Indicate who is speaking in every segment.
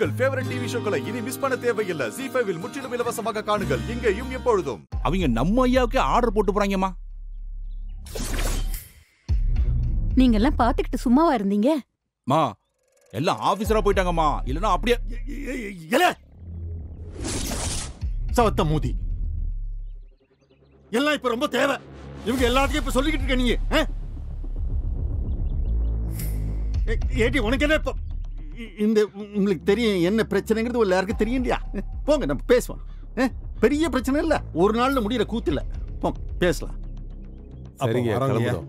Speaker 1: உங்கள் favourite TV ஷோக்களை இனி miss பண்ண தேவையில்லை ஜி ஃபைவில் முற்றிலும் இலவசமாக காணுங்கள் இங்கேயும் எப்பொழுதும்
Speaker 2: அவங்க நம்ம ஐயாவுக்கு ஆர்டர் போட்டு போறாங்கம்மா
Speaker 3: நீங்க எல்லாம் பாத்துக்கிட்டு சும்மாவா இருந்தீங்க
Speaker 2: மா எல்லாம் ஆபீசரா போயிட்டாங்கம்மா இல்லனா அப்படியே
Speaker 4: எல சவத்த மூதி எல்லாம் இப்ப ரொம்ப தேவை இவங்க எல்லாத்தையும் இப்ப சொல்லிக்கிட்டு இருக்க நீங்க ஆ? ஏ- ஏடி உனக்கு என்ன இப்ப இ- இந்த உ- உங்களுக்கு தெரியும் என்ன பிரச்சனைங்கிறது ஒரு எல்லாருக்கும் தெரியும் இல்லையா போங்க நம்ம பேசுவோம் ஆ? பெரிய பிரச்சனை இல்ல ஒரு நாள்ல முடியிற கூத்து இல்ல போங்க பேசலாம்
Speaker 5: சரிங்க
Speaker 4: வரோங்கய்யா.
Speaker 5: கிளம்புறோம்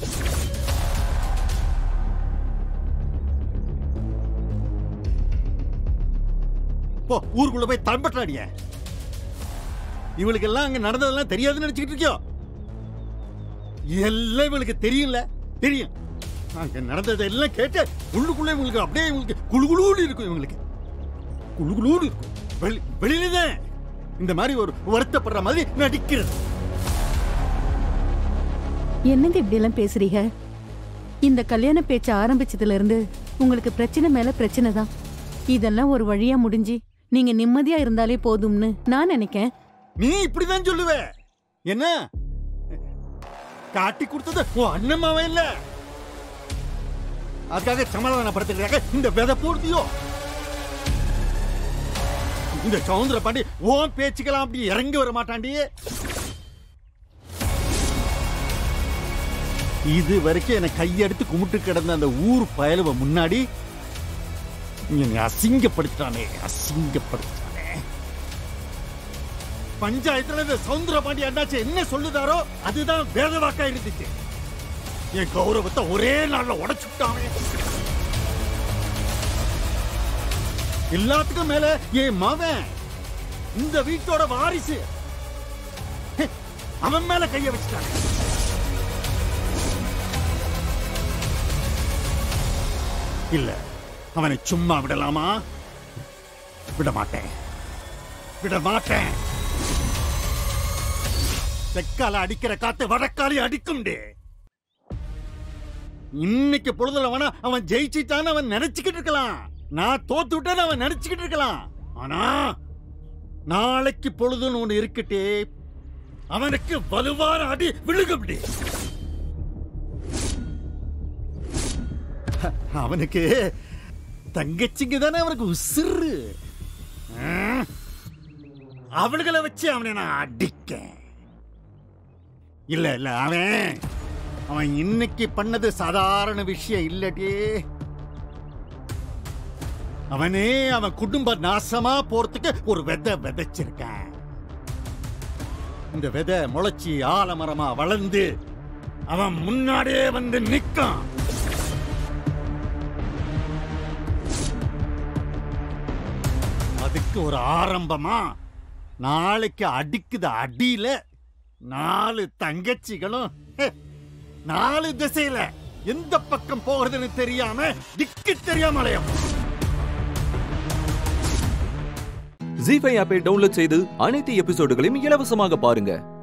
Speaker 4: போ ஊருக்குள்ள போய் தம்பட்டாடிய இவளுக்கு எல்லாம் அங்க நடந்ததெல்லாம் தெரியாதுன்னு நினைச்சுக்கிட்டு இருக்கியோ எல்லாம் இவளுக்கு தெரியும்ல தெரியும் அங்க நடந்ததை எல்லாம் கேட்டு உள்ளுக்குள்ள இவங்களுக்கு அப்படியே இவங்களுக்கு குளுகுளூன்னு இருக்கும் இவங்களுக்கு குளுகுளூன்னு இருக்கும் வெளி வெளியில தான் இந்த மாதிரி ஒரு வருத்தப்படுற மாதிரி நடிக்கிறது
Speaker 3: என்னங்க இப்படி எல்லாம் பேசுறீங்க இந்த கல்யாண பேச்சு ஆரம்பிச்சதுல இருந்து உங்களுக்கு பிரச்சனை மேல பிரச்சனை தான் இதெல்லாம் ஒரு வழியா முடிஞ்சு நீங்க நிம்மதியா இருந்தாலே போதும்னு நான் நினைக்கேன்
Speaker 4: நீ இப்படிதான் சொல்லுவ என்ன காட்டி கொடுத்தது உன் அண்ணமாவே இல்ல அதுக்காக சமாதானப்படுத்துறதுக்காக இந்த விதை போடுதியோ இந்த சவுந்தர பாண்டி ஓன் பேச்சுக்கலாம் அப்படி இறங்கி வர மாட்டாண்டி இது வரைக்கும் என்னை கையெடுத்து கும்பிட்டு கிடந்த அந்த ஊர் பயலுவ முன்னாடி என்னை அசிங்கப்படுத்திட்டானே அசிங்கப்படுத்திட்டானே பஞ்சாயத்துல இந்த சவுந்தர பாண்டி அண்ணாச்சி என்ன சொல்லுதாரோ அதுதான் வேத வாக்கா இருந்துச்சு என் கௌரவத்தை ஒரே நாள்ல உடைச்சுட்டானே எல்லாத்துக்கும் மேல என் மவன் இந்த வீட்டோட வாரிசு ஹே, அவன் மேல கைய வச்சுட்டானே இல்ல அவனை சும்மா விடலாமா விட மாட்டேன் விட மாட்டேன் தெற்கால அடிக்கிற காத்து வடக்காலி அடிக்கும்டே இன்னைக்கு பொழுதுல வேணா அவன் ஜெயிச்சிட்டான்னு அவன் நினைச்சுக்கிட்டு இருக்கலாம் நான் தோத்து விட்டேன்னு அவன் நினைச்சுக்கிட்டு இருக்கலாம் ஆனா நாளைக்கு பொழுதுன்னு ஒண்ணு இருக்கட்டே அவனுக்கு வலுவான அடி விழுகும்டே அவனுக்கு தங்கச்சிங்க தானே அவனுக்கு உசுறு ஆ? அவளுகளை வச்சு அவனை நான் அடிக்க இல்ல இல்ல அவன் அவன் இன்னைக்கு பண்ணது சாதாரண விஷயம் இல்லடி அவனே அவன் குடும்ப நாசமா போறதுக்கு ஒரு விதை விதைச்சிருக்கான் இந்த விதை முளைச்சி ஆலமரமா வளர்ந்து அவன் முன்னாடியே வந்து நிக்கான் அதுக்கு ஒரு ஆரம்பமா நாளைக்கு அடிக்குது அடியில நாலு தங்கச்சிகளும் ஹே, நாலு திசையில எந்த பக்கம் போகிறதுன்னு தெரியாம திக்கு தெரியாம அலையும்
Speaker 6: ஜி ஃபைவ் ஆப்பை டவுன்லோட் செய்து அனைத்து எபிசோடுகளையும் இலவசமாக பாருங்க